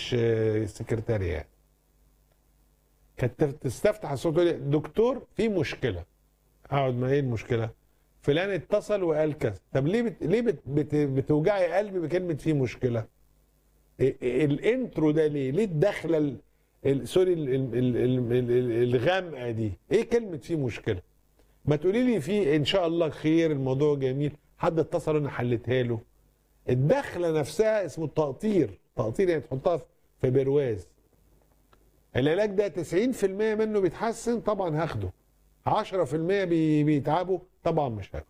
مش آه، سكرتارية يعني. كانت تستفتح الصوت تقول لي دكتور في مشكله اقعد ما ايه المشكله فلان اتصل وقال كذا طب ليه بت... ليه بت... بت... بتوجعي قلبي بكلمه في مشكله إيه- إيه الانترو ده ليه ليه الدخله ال... ال... سوري ال... ال... ال... ال... ال... الغامقه دي ايه كلمه في مشكله ما تقولي لي في ان شاء الله خير الموضوع جميل حد اتصل انا حلتها له الدخله نفسها اسمه التقطير تقطير يعني تحطها في برواز العلاج ده 90% منه بيتحسن طبعا هاخده 10% بي- بيتعبوا طبعا مش هاخده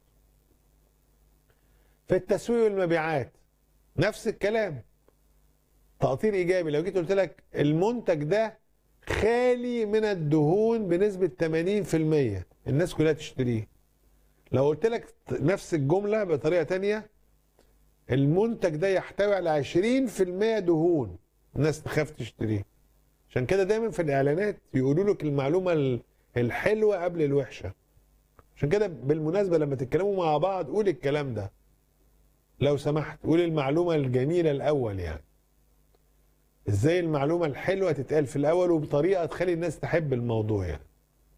في التسويق والمبيعات نفس الكلام تقطير ايجابي لو جيت قلت لك المنتج ده خالي من الدهون بنسبه 80% الناس كلها تشتريه لو قلت لك نفس الجمله بطريقه تانية المنتج ده يحتوي على 20% دهون الناس تخاف تشتريه عشان كده دايما في الاعلانات يقولوا لك المعلومه ال- الحلوه قبل الوحشه عشان كده بالمناسبه لما تتكلموا مع بعض قول الكلام ده لو سمحت قول المعلومه الجميله الاول يعني ازاي المعلومه الحلوه تتقال في الاول وبطريقه تخلي الناس تحب الموضوع يعني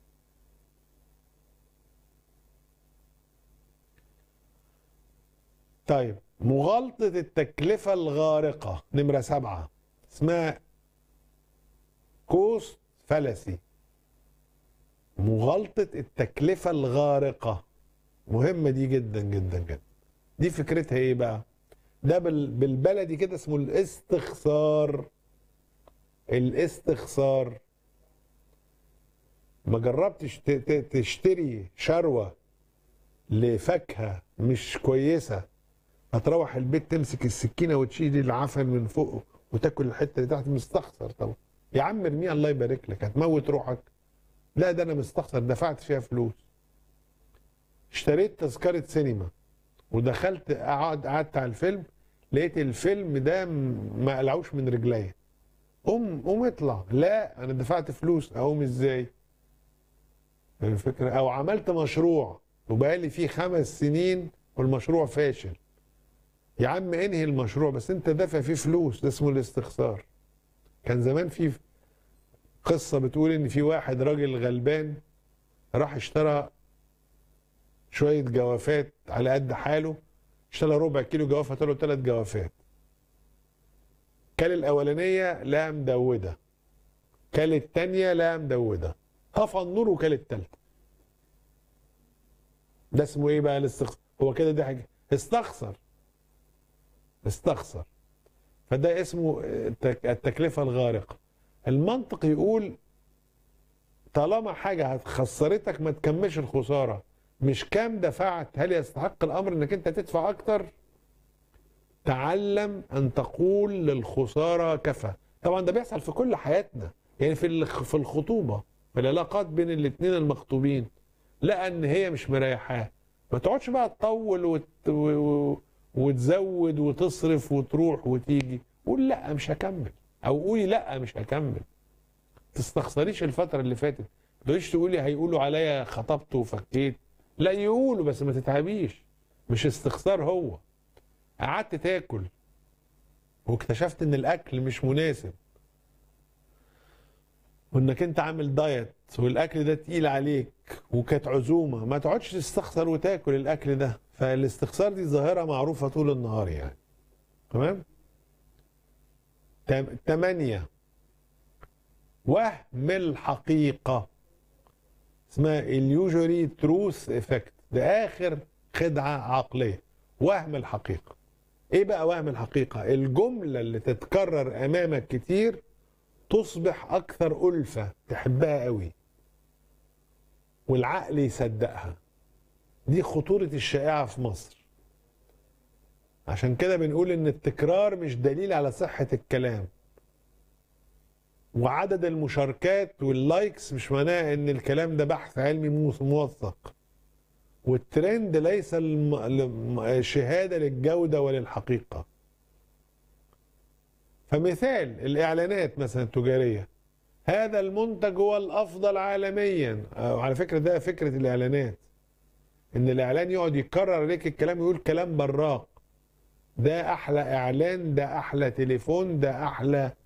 طيب مغالطة التكلفة الغارقة نمرة سبعة اسمها كوست فلسي مغالطة التكلفة الغارقة مهمة دي جدا جدا جدا دي فكرتها ايه بقى ده بال- بالبلدي كده اسمه الاستخسار الاستخسار ما جربتش ت- ت- تشتري شروة لفاكهة مش كويسة هتروح البيت تمسك السكينة وتشيل العفن من فوق وتاكل الحتة اللي تحت مستخسر طبعا يا عم ارميها الله يبارك لك هتموت روحك لا ده انا مستخسر دفعت فيها فلوس اشتريت تذكرة سينما ودخلت قعد قعدت على الفيلم لقيت الفيلم ده م- ما قلعوش من رجليا قوم قوم اطلع لا انا دفعت فلوس اقوم ازاي فاهم الفكره او عملت مشروع وبقالي فيه خمس سنين والمشروع فاشل يا عم انهي المشروع بس انت دافع فيه فلوس ده اسمه الاستخسار كان زمان في قصه بتقول ان في واحد راجل غلبان راح اشترى شويه جوافات على قد حاله اشترى ربع كيلو جوافه طلعوا ثلاث جوافات كل الاولانيه لا مدوده كل الثانيه لا مدوده طفى النور وكل الثالثه ده اسمه ايه بقى الاستخسار هو كده دي حاجه استخسر استخسر فده اسمه التك- التكلفه الغارقه المنطق يقول طالما حاجه هتخسرتك ما تكملش الخساره مش كام دفعت هل يستحق الامر انك انت تدفع اكتر تعلم ان تقول للخساره كفى طبعا ده بيحصل في كل حياتنا يعني في الخ- في الخطوبه في العلاقات بين الاثنين المخطوبين لقى ان هي مش مريحاه ما تقعدش بقى تطول وت... و... و... وتزود وتصرف وتروح وتيجي قول لا مش هكمل او قولي لا مش هكمل تستخسريش الفتره اللي فاتت ما تقوليش تقولي هيقولوا عليا خطبت وفكيت لا يقولوا بس ما تتعبيش مش استخسار هو قعدت تاكل واكتشفت ان الاكل مش مناسب وانك انت عامل دايت والاكل ده تقيل عليك وكانت عزومه ما تقعدش تستخسر وتاكل الاكل ده فالاستخسار دي ظاهره معروفه طول النهار يعني تمام تم- تمانية وهم الحقيقة اسمها اليوجوري تروث افكت ده اخر خدعة عقلية وهم الحقيقة ايه بقى وهم الحقيقة الجملة اللي تتكرر امامك كتير تصبح اكثر الفة تحبها قوي والعقل يصدقها دي خطورة الشائعة في مصر عشان كده بنقول ان التكرار مش دليل على صحة الكلام وعدد المشاركات واللايكس مش معناه ان الكلام ده بحث علمي موث- موثق والترند ليس الم- الم- شهادة للجودة وللحقيقة فمثال الإعلانات مثلا التجارية هذا المنتج هو الأفضل عالميا آه، على فكرة ده فكرة الإعلانات إن الإعلان يقعد يكرر عليك الكلام يقول كلام براق ده أحلى إعلان ده أحلى تليفون ده أحلى